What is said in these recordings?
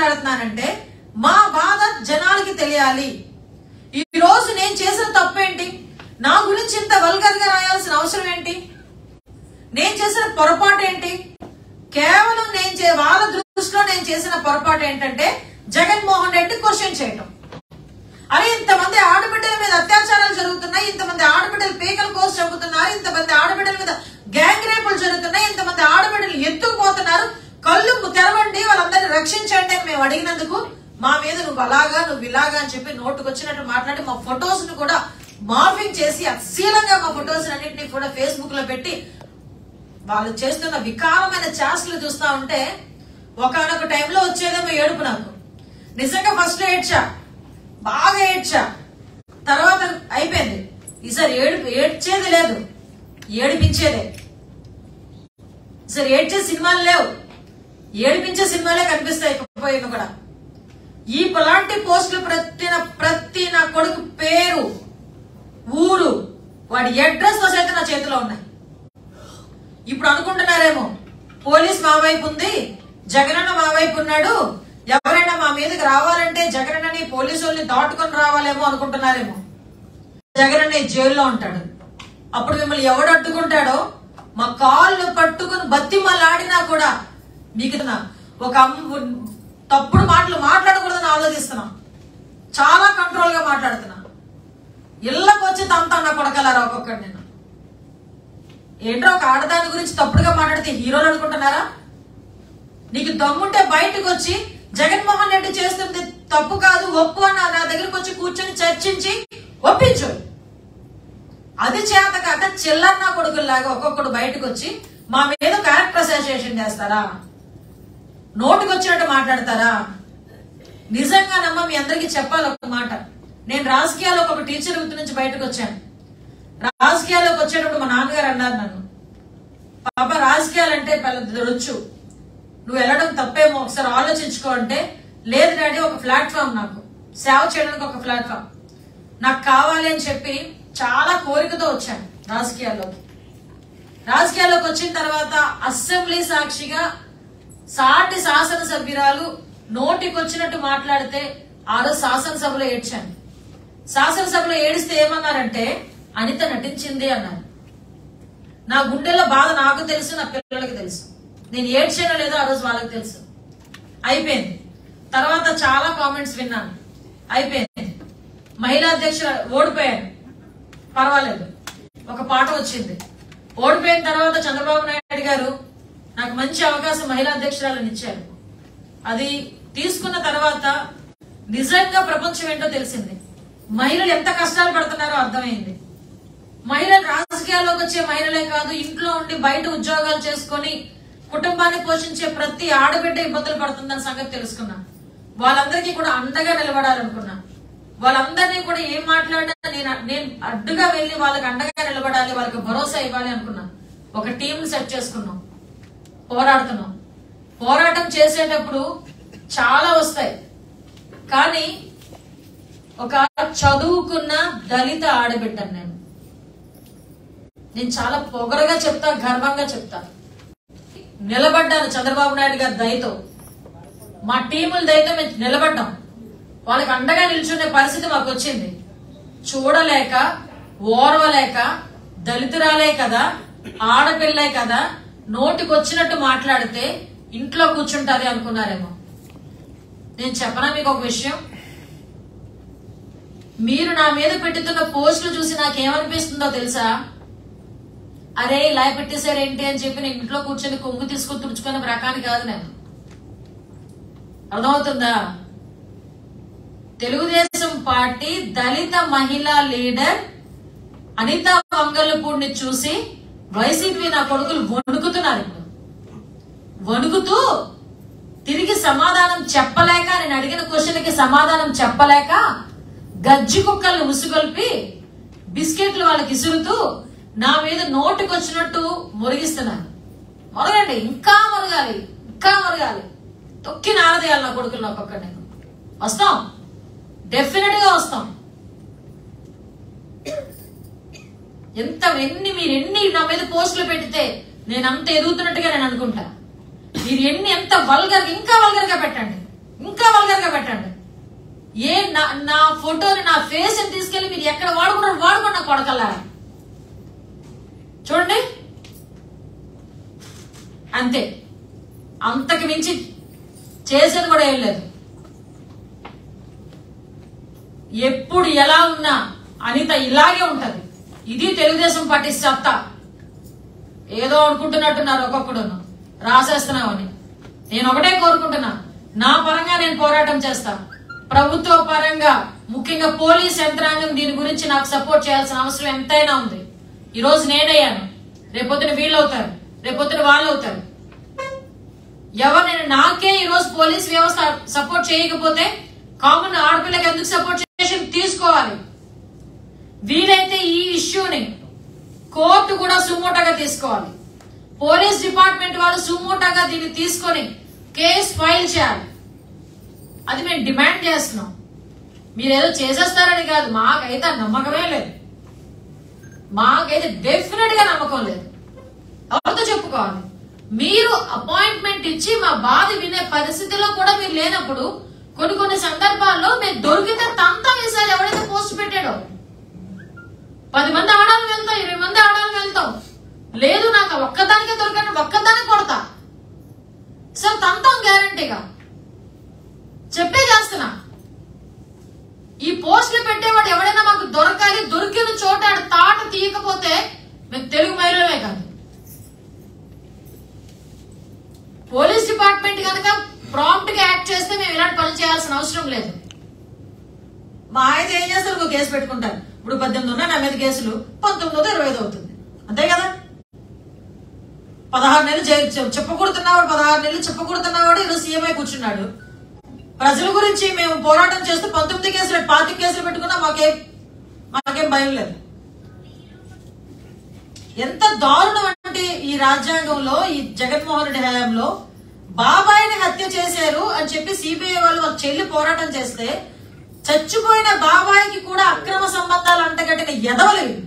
మాట్లాడుతున్నానంటే మా బాధ జనాలకి తెలియాలి ఈ రోజు నేను చేసిన తప్పేంటి నా గురించి ఇంత వల్గర్ గా రాయాల్సిన అవసరం ఏంటి నేను చేసిన పొరపాటు ఏంటి కేవలం నేను చే వాళ్ళ దృష్టిలో నేను చేసిన పొరపాటు ఏంటంటే జగన్మోహన్ రెడ్డి క్వశ్చన్ చేయటం అరే ఇంతమంది ఆడబిడ్డల మీద అత్యాచారాలు జరుగుతున్నాయి ఇంతమంది ఆడబిడ్డలు పీకల కోసి చంపుతున్నారు ఇంతమంది ఆడబిడ్డల మీద గ్యాంగ్ రేపులు జరుగుతున్నాయి ఇంతమంది ఆడబిడ్డలు ఎత్తుకుపోతున్నారు కళ్ళు తెరవండి వాళ్ళందరినీ రక్షించండి అని మేము అడిగినందుకు మా మీద నువ్వు అలాగా నువ్వు ఇలాగా అని చెప్పి నోటుకు వచ్చినట్టు మాట్లాడి మా ఫొటోస్ ను కూడా మార్ఫింగ్ చేసి అశ్లీలంగా మా ఫొటోస్ అన్నింటినీ కూడా ఫేస్బుక్ లో పెట్టి వాళ్ళు చేస్తున్న వికారమైన చేష్టలు చూస్తా ఉంటే ఒకనొక టైంలో వచ్చేదేమో ఏడుపు నాకు నిజంగా ఫస్ట్ ఏడ్చా బాగా ఏడ్చా తర్వాత అయిపోయింది ఈసారి ఏడుపు ఏడ్చేది లేదు ఏడిపించేదే ఈసారి ఏడ్చే సినిమాలు లేవు ఏడిపించే సినిమాలే కనిపిస్తాయి ఇకపోయిన కూడా ఈ అలాంటి పోస్టులు ప్రతి నా- ప్రతి నా కొడుకు పేరు ఊరు వాడి అడ్రస్ తో సైతం నా చేతిలో ఉన్నాయి ఇప్పుడు అనుకుంటున్నారేమో పోలీస్ మా వైపు ఉంది జగనన్న మా వైపు ఉన్నాడు ఎవరైనా మా మీదకి రావాలంటే జగనన్నని పోలీసు వాళ్ళని దాటుకొని రావాలేమో అనుకుంటున్నారేమో జగనన్న ఈ జైల్లో ఉంటాడు అప్పుడు మిమ్మల్ని ఎవడు అడ్డుకుంటాడో మా కాళ్ళు పట్టుకుని బతిమలాడినా కూడా మీకు నా- ఒక అమ్మ- తప్పుడు మాటలు మాట్లాడకూడదని ఆలోచిస్తున్నా చాలా కంట్రోల్ గా మాట్లాడుతున్నా ఇళ్ళకి వచ్చి తంతా నా కొడకలారా ఒక్కొక్కడు నేను ఏంట్రా ఒక ఆడదాని గురించి తప్పుడుగా మాట్లాడితే హీరోలు అనుకుంటున్నారా నీకు దమ్ముంటే బయటకు వచ్చి జగన్మోహన్ రెడ్డి చేస్తుంది తప్పు కాదు ఒప్పు అని నా దగ్గరకు వచ్చి కూర్చొని చర్చించి ఒప్పించు అది చేత కాక చిల్లన్న కొడుకుల్లాగా ఒక్కొక్కడు బయటకు వచ్చి మా మీద క్యారెక్టర్ అసోసియేషన్ చేస్తారా నోటుకు వచ్చినట్టు మాట్లాడతారా నిజంగానమ్మా మీ అందరికీ చెప్పాలి ఒక మాట నేను రాజకీయాల్లో ఒక టీచర్ వృత్తి నుంచి బయటకు వచ్చాను రాజకీయాల్లోకి వచ్చేటప్పుడు మా నాన్నగారు అన్నారు నన్ను పాప రాజకీయాలంటే పెద్ద రొచ్చు నువ్వు వెళ్ళడం తప్పేమో ఒకసారి ఆలోచించుకో అంటే లేదు డాడీ ఒక ప్లాట్ఫామ్ నాకు సేవ చేయడానికి ఒక ప్లాట్ఫామ్ నాకు కావాలి అని చెప్పి చాలా కోరికతో వచ్చాను రాజకీయాల్లోకి రాజకీయాల్లోకి వచ్చిన తర్వాత అసెంబ్లీ సాక్షిగా సాటి శాసనసభ్యురాలు నోటికి వచ్చినట్టు మాట్లాడితే ఆ రోజు శాసనసభలో ఏడ్చాను శాసనసభలో ఏడిస్తే ఏమన్నారంటే అనిత నటించింది అన్నారు నా గుండెలో బాధ నాకు తెలుసు నా పిల్లలకి తెలుసు నేను ఏడ్చానో లేదో ఆ రోజు వాళ్ళకి తెలుసు అయిపోయింది తర్వాత చాలా కామెంట్స్ విన్నాను అయిపోయింది మహిళా అధ్యక్షుడు ఓడిపోయాను పర్వాలేదు ఒక పాట వచ్చింది ఓడిపోయిన తర్వాత చంద్రబాబు నాయుడు గారు నాకు మంచి అవకాశం మహిళా అధ్యక్షురాలను ఇచ్చారు అది తీసుకున్న తర్వాత నిజంగా ప్రపంచం ఏంటో తెలిసింది మహిళలు ఎంత కష్టాలు పడుతున్నారో అర్థమైంది మహిళలు రాజకీయాల్లోకి వచ్చే మహిళలే కాదు ఇంట్లో ఉండి బయట ఉద్యోగాలు చేసుకొని కుటుంబాన్ని పోషించే ప్రతి ఆడబిడ్డ ఇబ్బందులు పడుతుందని సంగతి తెలుసుకున్నా వాళ్ళందరికీ కూడా అండగా నిలబడాలనుకున్నా వాళ్ళందరినీ కూడా ఏం మాట్లాడినా నేను నేను అడ్డుగా వెళ్ళి వాళ్ళకి అండగా నిలబడాలి వాళ్ళకి భరోసా ఇవ్వాలి అనుకున్నా ఒక టీం సెట్ చేసుకున్నాం పోరాడుతున్నాం పోరాటం చేసేటప్పుడు చాలా వస్తాయి కానీ ఒక చదువుకున్న దళిత ఆడబిడ్డను నేను నేను చాలా పొగరగా చెప్తా గర్వంగా చెప్తా నిలబడ్డాను చంద్రబాబు నాయుడు గారి దయతో మా టీముల దయతో మేము నిలబడ్డాం వాళ్ళకి అండగా నిల్చునే పరిస్థితి మాకు వచ్చింది చూడలేక ఓర్వలేక దళితురాలే కదా ఆడపిల్లే కదా నోటికి వచ్చినట్టు మాట్లాడితే ఇంట్లో కూర్చుంటాది అనుకున్నారేమో నేను చెప్పనా మీకు ఒక విషయం మీరు నా మీద పెట్టుతున్న పోస్టులు చూసి నాకేమనిపిస్తుందో తెలుసా అరే ఇలా పెట్టేశారేంటి అని చెప్పి నేను ఇంట్లో కూర్చొని కొంగు తీసుకొని తుడుచుకునే రకాన్ని కాదు నేను అర్థమవుతుందా తెలుగుదేశం పార్టీ దళిత మహిళా లీడర్ అనితా వంగలపూడిని చూసి వైసీపీ నా కొడుకులు వణుకుతున్నారు ఇప్పుడు వణుకుతూ తిరిగి సమాధానం చెప్పలేక నేను అడిగిన క్వశ్చన్కి సమాధానం చెప్పలేక గజ్జి కుక్కలను ఉసుగొల్పి బిస్కెట్లు వాళ్ళకి ఇసురుతూ నా మీద నోటికి వచ్చినట్టు మురిగిస్తున్నారు మొరగండి ఇంకా మొరగాలి ఇంకా మొరగాలి తొక్కి నారదేయాలి నా కొడుకులు ఒక్కొక్కటి నేను వస్తాం డెఫినెట్ గా వస్తాం ఎంత ఎన్ని మీరు ఎన్ని నా మీద పోస్టులు పెడితే నేను అంత ఎదుగుతున్నట్టుగా నేను అనుకుంటా మీరు ఎన్ని ఎంత వల్గర్ ఇంకా వల్గర్ గా పెట్టండి ఇంకా ఇంకా వల్గర్ గా పెట్టండి ఏ నా నా ఫోటోని నా ఫేస్ ని తీసుకెళ్లి మీరు ఎక్కడ వాడుకున్నారు వాడుకోండి నా కొడకల్లారా చూడండి అంతే అంతకు మించి చేసేది కూడా ఏం లేదు ఎప్పుడు ఎలా ఉన్నా అనిత ఇలాగే ఉంటది ఇది తెలుగుదేశం పార్టీ సత్తా ఏదో అనుకుంటున్నట్టున్నారు ఒక్కొక్కడును రాసేస్తున్నామని నేను ఒకటే కోరుకుంటున్నా నా పరంగా నేను పోరాటం చేస్తా ప్రభుత్వ పరంగా ముఖ్యంగా పోలీస్ యంత్రాంగం దీని గురించి నాకు సపోర్ట్ చేయాల్సిన అవసరం ఎంతైనా ఉంది ఈ రోజు నేనయ్యాను రేపొద్దున వీళ్ళు అవుతారు రేపొద్దున వాళ్ళు అవుతారు ఎవరిని నాకే ఈ రోజు పోలీస్ వ్యవస్థ సపోర్ట్ చేయకపోతే కామన్ ఆడపిల్లకి ఎందుకు సపోర్ట్ చేసి తీసుకోవాలి వీలైతే ఈ ఇష్యూని కోర్టు కూడా సుమోటగా తీసుకోవాలి పోలీస్ డిపార్ట్మెంట్ వాళ్ళు సుమోటగా దీన్ని తీసుకొని కేసు ఫైల్ చేయాలి అది మేము డిమాండ్ చేస్తున్నాం మీరు ఏదో చేసేస్తారని కాదు మాకైతే ఆ నమ్మకమే లేదు మాకైతే డెఫినెట్ గా నమ్మకం లేదు ఎవరితో చెప్పుకోవాలి మీరు అపాయింట్మెంట్ ఇచ్చి మా బాధ వినే పరిస్థితిలో కూడా మీరు లేనప్పుడు కొన్ని కొన్ని సందర్భాల్లో మేము దొరికితే తంతా వేసారు ఎవరైతే పోస్ట్ పెట్టాడో పది మంది ఆడాలని వెళ్తాం ఇరవై మంది ఆడాలని వెళ్తాం లేదు నాకు ఒక్కదానికే దొరకని ఒక్కదాన్ని కొడతా సార్ తంతాం గ్యారంటీగా చెప్పే చేస్తున్నా ఈ పోస్టులు పెట్టేవాడు ఎవడైనా మాకు దొరకాలి దొరికిన చోట ఆడ తాట తీయకపోతే మేము తెలుగు మహిళలమే కాదు పోలీస్ డిపార్ట్మెంట్ కనుక ప్రాంప్ట్ గా యాక్ట్ చేస్తే మేము ఇలాంటి పనులు చేయాల్సిన అవసరం లేదు మా ఆయన ఏం చేస్తారు ఒక కేసు పెట్టుకుంటారు ఇప్పుడు పద్దెనిమిది ఉన్నా నా మీద కేసులు పంతొమ్మిది ఇరవై ఐదు అవుతుంది అంతే కదా పదహారు నెలలు జైలు చె- చెప్పకూడుతున్నవాడు పదహారు నెలలు చెప్పకూడుతున్నవాడు ఈరోజు సీఎంఐ కూర్చున్నాడు ప్రజల గురించి మేము పోరాటం చేస్తూ పంతొమ్మిది కేసులు పాతి కేసులు పెట్టుకున్నా మాకేం మాకేం భయం లేదు ఎంత దారుణం అంటే ఈ రాజ్యాంగంలో ఈ జగన్మోహన్ రెడ్డి హయాంలో బాబాయిని హత్య చేశారు అని చెప్పి సిబిఐ వాళ్ళు వాళ్ళ చెల్లి పోరాటం చేస్తే చచ్చిపోయిన బాబాయికి కూడా అక్రమ సంబంధాలు అంటగట్టిన ఎదవలు వీళ్ళు.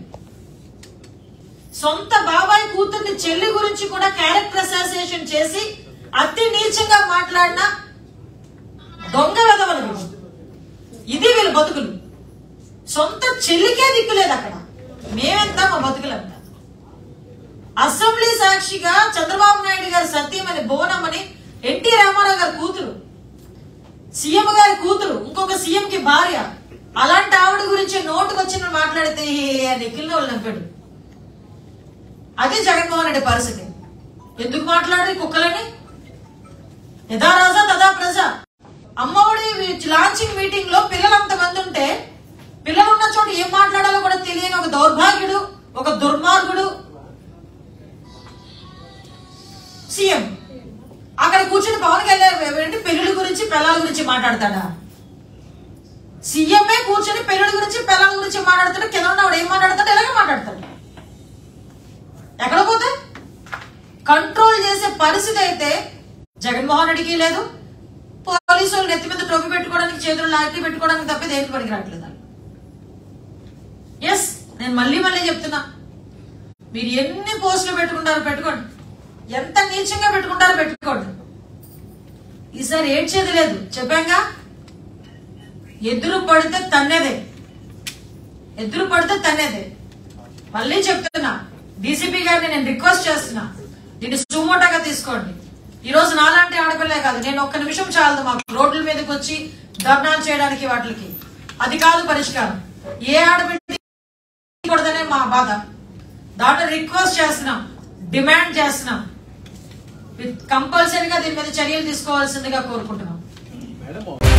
సొంత బాబాయ్ కూతుర్ని చెల్లి గురించి కూడా క్యారెక్టర్ అసోసియేషన్ చేసి అతి నీచంగా మాట్లాడిన దొంగ వెదవలు వీళ్ళు. ఇది వీళ్ళ బతుకులు సొంత చెల్లికే దిక్కులేదు అక్కడ మేమెంత మా బతుకులంతా అసెంబ్లీ సాక్షిగా చంద్రబాబు నాయుడు గారి సత్యమని భువనమ్మని ఎన్టీ రామారావు గారి కూతురు సీఎం గారి కూతురు ఇంకొక సీఎం కి భార్య అలాంటి ఆవిడ గురించి నోటుకు వచ్చిన మాట్లాడితే నిఖిల్ వాళ్ళు నవ్వాడు అది జగన్మోహన్ రెడ్డి పరిస్థితి ఎందుకు మాట్లాడి కుక్కలని యథా రాజా తదా ప్రజ అమ్మఒడి లాంచింగ్ మీటింగ్ లో పిల్లలు అంతమంది ఉంటే పిల్లలు ఉన్న చోట ఏం మాట్లాడాలో కూడా తెలియని ఒక దౌర్భాగ్యుడు ఒక దుర్మార్గుడు సీఎం అక్కడ కూర్చుని పవన్ కళ్యాణ్ ఏంటి పెళ్లిళ్ళ గురించి పిల్లల గురించి మాట్లాడతాడా సీఎంఏ కూర్చొని పెళ్లిళ్ళ గురించి పిల్లల గురించి మాట్లాడతాడు కింద ఉన్నవాడు ఏం మాట్లాడతాడు ఇలాగే మాట్లాడతాడు ఎక్కడ పోతే కంట్రోల్ చేసే పరిస్థితి అయితే జగన్మోహన్ రెడ్డికి లేదు పోలీసు వాళ్ళు నెత్తి మీద టోపీ పెట్టుకోవడానికి చేతులు లాగి పెట్టుకోవడానికి తప్ప దేనికి పనికి రావట్లేదు ఎస్ నేను మళ్ళీ మళ్ళీ చెప్తున్నా మీరు ఎన్ని పోస్టులు పెట్టుకుంటారో పెట్టుకోండి ఎంత నీచంగా పెట్టుకుంటారో పెట్టుకోండి ఈసారి ఏడ్చేది లేదు చెప్పాంగా ఎదురు పడితే తన్నేదే ఎదురు పడితే తన్నేదే మళ్ళీ చెప్తున్నా డీసీపీ గారిని నేను రిక్వెస్ట్ చేస్తున్నా దీన్ని సుమోటాగా తీసుకోండి ఈ రోజు నాలాంటి ఆడపిల్లే కాదు నేను ఒక్క నిమిషం చాలదు మాకు రోడ్ల మీదకి వచ్చి ధర్నాలు చేయడానికి వాటికి అది కాదు పరిష్కారం ఏ ఆడబిడ్డ కూడదనే మా బాధ దాంట్లో రిక్వెస్ట్ చేస్తున్నాం డిమాండ్ చేస్తున్నాం కంపల్సరీగా దీని మీద చర్యలు తీసుకోవాల్సిందిగా కోరుకుంటున్నాం మేడం